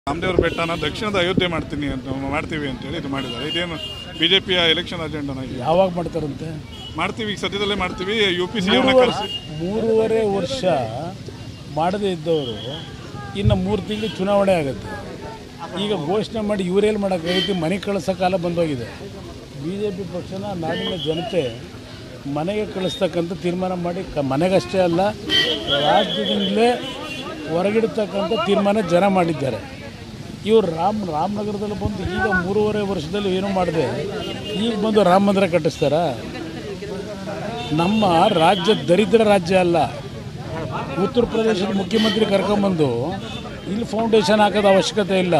ರಾಮದೇವ್ರ ಬೆಟ್ಟನ ದಕ್ಷಿಣದ ಅಯೋಧ್ಯೆ ಮಾಡ್ತೀನಿ ಅಂತ ಮಾಡ್ತೀವಿ ಅಂತೇಳಿ ಇದು ಮಾಡಿದ್ದಾರೆ ಇದೇನು ಬಿಜೆಪಿಯ ಎಲೆಕ್ಷನ್ ಅಜೆಂಡನ ಇದು ಯಾವಾಗ ಮಾಡ್ತಾರಂತೆ ಮಾಡ್ತೀವಿ ಈಗ ಸದ್ಯದಲ್ಲೇ ಮಾಡ್ತೀವಿ ಯು ಪಿ ಸಿ ಅವ್ರನ್ನ ಮೂರುವರೆ ಕರೆಸಿ ಮೂರುವರೆ ವರ್ಷ ಮಾಡದೇ ಇದ್ದವರು ಇನ್ನು ಮೂರು ತಿಂಗಳು ಚುನಾವಣೆ ಆಗುತ್ತೆ ಈಗ ಘೋಷಣೆ ಮಾಡಿ ಇವರೇನು ಮಾಡೋಕ್ಕಾಗೈತಿ ಮನೆ ಕಳಿಸೋ ಕಾಲ ಬಂದೋಗಿದೆ ಬಿ ಜೆ ಪಿ ಪಕ್ಷನ ನಾಡಿನ ಜನತೆ ಮನೆಗೆ ಕಳಿಸ್ತಕ್ಕಂಥ ತೀರ್ಮಾನ ಮಾಡಿ ಕ ಮನೆಗಷ್ಟೇ ಅಲ್ಲ ರಾಜ್ಯದಿಂದಲೇ ಹೊರಗಿಡ್ತಕ್ಕಂಥ ತೀರ್ಮಾನ ಜನ ಮಾಡಿದ್ದಾರೆ ಇವರು ರಾಮ್ ರಾಮನಗರದಲ್ಲಿ ಬಂದು ಈಗ ಮೂರುವರೆ ವರ್ಷದಲ್ಲಿ ಏನೂ ಮಾಡಿದೆ ಈಗ ಬಂದು ರಾಮ ಮಂದಿರ ಕಟ್ಟಿಸ್ತಾರಾ ನಮ್ಮ ರಾಜ್ಯ ದರಿದ್ರ ರಾಜ್ಯ ಅಲ್ಲ ಉತ್ತರ ಪ್ರದೇಶದ ಮುಖ್ಯಮಂತ್ರಿ ಕರ್ಕೊಂಬಂದು ಇಲ್ಲಿ ಫೌಂಡೇಶನ್ ಹಾಕೋದು ಅವಶ್ಯಕತೆ ಇಲ್ಲ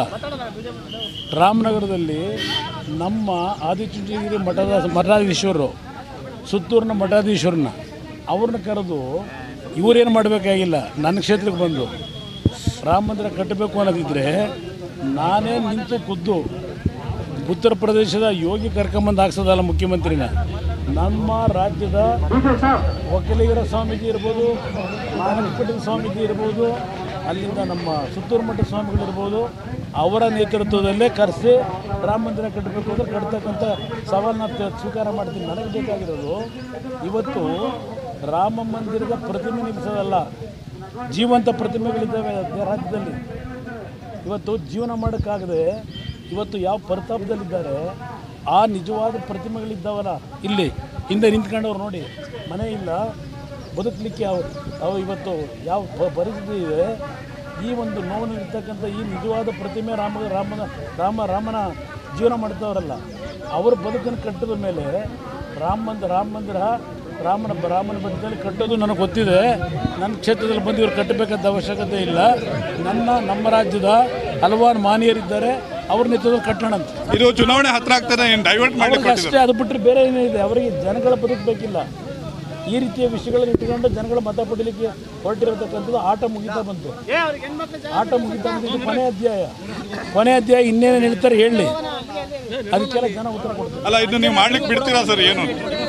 ರಾಮನಗರದಲ್ಲಿ ನಮ್ಮ ಆದಿಚುಂಚನಗಿರಿ ಮಠದ ಮಠಾಧೀಶ್ವರರು ಸುತ್ತೂರಿನ ಮಠಾಧೀಶ್ವರನ್ನ ಅವ್ರನ್ನ ಕರೆದು ಇವರೇನು ಮಾಡಬೇಕಾಗಿಲ್ಲ ನನ್ನ ಕ್ಷೇತ್ರಕ್ಕೆ ಬಂದು ರಾಮ ಮಂದಿರ ಕಟ್ಟಬೇಕು ಅನ್ನೋದಿದ್ರೆ ನಾನೇ ನಿಂತು ಖುದ್ದು ಉತ್ತರ ಪ್ರದೇಶದ ಯೋಗಿ ಕರ್ಕೊಂಬಂದು ಹಾಕ್ಸೋದಲ್ಲ ಮುಖ್ಯಮಂತ್ರಿನ ನಮ್ಮ ರಾಜ್ಯದ ಒಕ್ಕಲಿಗರ ಸ್ವಾಮೀಜಿ ಇರ್ಬೋದು ನಾಗನಪಟ್ಟದ ಸ್ವಾಮೀಜಿ ಇರ್ಬೋದು ಅಲ್ಲಿಂದ ನಮ್ಮ ಸುತ್ತೂರು ಮಠದ ಸ್ವಾಮಿಗಳಿರ್ಬೋದು ಅವರ ನೇತೃತ್ವದಲ್ಲೇ ಕರೆಸಿ ರಾಮ ಮಂದಿರ ಕಟ್ಟಬೇಕು ಅಂದ್ರೆ ಕಟ್ತಕ್ಕಂಥ ಸವಾಲನ್ನ ತ- ಸ್ವೀಕಾರ ಮಾಡ್ತೀನಿ ನನಗೆ ಬೇಕಾಗಿರೋದು ಇವತ್ತು ರಾಮ ಮಂದಿರದ ಪ್ರತಿಮೆ ನಿಲ್ಲಿಸೋದಲ್ಲ ಜೀವಂತ ಪ್ರತಿಮೆಗಳಿದ್ದಾವೆ ರಾಜ್ಯದಲ್ಲಿ ಇವತ್ತು ಜೀವನ ಮಾಡೋಕ್ಕಾಗದೆ ಇವತ್ತು ಯಾವ ಪ್ರತಾಪದಲ್ಲಿದ್ದಾರೆ ಆ ನಿಜವಾದ ಪ್ರತಿಮೆಗಳಿದ್ದಾವಲ್ಲ ಇಲ್ಲಿ ಹಿಂದೆ ನಿಂತ್ಕೊಂಡವ್ರು ನೋಡಿ ಮನೆ ಇಲ್ಲ ಬದುಕಲಿಕ್ಕೆ ಅವು ಅವು ಇವತ್ತು ಯಾವ ಪ- ಪರಿಸ್ಥಿತಿ ಇದೆ ಈ ಒಂದು ನೋವಿನಿರ್ತಕ್ಕಂಥ ಈ ನಿಜವಾದ ಪ್ರತಿಮೆ ರಾಮ ರಾಮನ ರಾಮ ರಾಮನ ಜೀವನ ಮಾಡ್ತವ್ರಲ್ಲ ಅವ್ರ ಬದುಕನ್ನು ಕಟ್ಟಿದ ಮೇಲೆ ರಾಮ ಮಂದಿರ ರಾಮ ಮಂದಿರ ರಾಮನ ರಾಮನ ಬೆಟ್ಟದಲ್ಲಿ ಕಟ್ಟೋದು ನನಗೆ ಗೊತ್ತಿದೆ ನನ್ನ ಕ್ಷೇತ್ರದಲ್ಲಿ ಬಂದು ಇವ್ರು ಕಟ್ಟಬೇಕಾದ ಅವಶ್ಯಕತೆ ಇಲ್ಲ ನನ್ನ ನಮ್ಮ ರಾಜ್ಯದ ಹಲವಾರು ಮಾನಿಯರಿದ್ದಾರೆ ಅವ್ರ ನೇತೃತ್ವದಲ್ಲಿ ಕಟ್ಟೋಣ ಅಂತ ಇದು ಚುನಾವಣೆ ಹತ್ರ ಆಗ್ತದೆ ಏನು ಡೈವರ್ಟ್ ಮಾಡಿ ಅವ್ರಿಗೆ ಅಷ್ಟೇ ಅದು ಬಿಟ್ಟರೆ ಬೇರೆ ಏನಿದೆ ಅವರಿಗೆ ಜನಗಳ ಬದುಕಬೇಕಿಲ್ಲ ಈ ರೀತಿಯ ವಿಷಯಗಳನ್ನು ಇಟ್ಟುಕೊಂಡು ಜನಗಳ ಮತ ಪಡೀಲಿಕ್ಕೆ ಹೊರಟಿರತಕ್ಕಂಥದ್ದು ಆಟ ಮುಗಿತಾ ಬಂತು ಆಟ ಮುಗಿತಾ ಬಂದಿದ್ದು ಕೊನೆ ಅಧ್ಯಾಯ ಕೊನೆ ಅಧ್ಯಾಯ ಇನ್ನೇನು ಹೇಳ್ತಾರೆ ಹೇಳಿ ಅದಕ್ಕೆಲ್ಲ ಜನ ಉತ್ತರ ಕೊಡ್ತಾರೆ ಅಲ್ಲ ಇದು ನೀವು ಮಾಡ್ಲಿಕ್ಕೆ ಬಿಡ್ತೀರಾ ಸರ್ ಏನು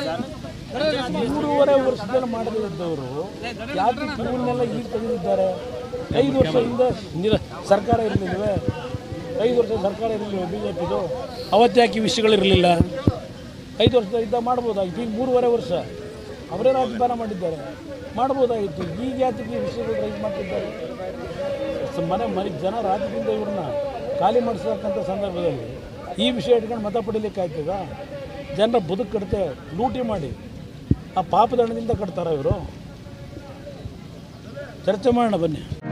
ಮೂರುವರೆ ವರ್ಷದಲ್ಲಿ ಮಾಡದೇ ಇದ್ದವರು ಯಾಕೆ ಇವನ್ನೆಲ್ಲ ಈಗ ತೆಗೆದಿದ್ದಾರೆ ಐದು ವರ್ಷ ಹಿಂದೆ ನಿರ ಸರ್ಕಾರ ಇರಲಿಲ್ವೇ ಐದು ವರ್ಷ ಸರ್ಕಾರ ಇರಲಿಲ್ವೇ ಬಿ ಜೆ ಪಿದು ಅವತ್ತು ಯಾಕೆ ಈ ವಿಷಯಗಳಿರಲಿಲ್ಲ ಐದು ವರ್ಷ ಇದ್ದ ಮಾಡ್ಬೋದಾಗಿತ್ತು ಈಗ ಮೂರುವರೆ ವರ್ಷ ಅವರೇ ರಾಜಭಾರ ಮಾಡಿದ್ದಾರೆ ಮಾಡ್ಬೋದಾಗಿತ್ತು ಈಗ ಯಾತಕ್ಕೆ ಈ ವಿಷಯಗಳು ರೈಸ್ ಮಾಡ್ತಿದ್ದಾರೆ ಸ- ಮನೆ ಮನೆ ಜನ ರಾಜ್ಯದಿಂದ ಇವ್ರನ್ನ ಖಾಲಿ ಮಾಡಿಸ್ತಕ್ಕಂಥ ಸಂದರ್ಭದಲ್ಲಿ ಈ ವಿಷಯ ಇಟ್ಕೊಂಡು ಮತ ಪಡೀಲಿಕ್ಕೆ ಆಗ್ತದ ಜನರ ಬದುಕು ಕಟ್ತೆ ಲೂಟಿ ಮಾಡಿ ಆ ಪಾಪದಂಡದಿಂದ ಕಟ್ತಾರ ಇವರು ಚರ್ಚೆ ಮಾಡೋಣ ಬನ್ನಿ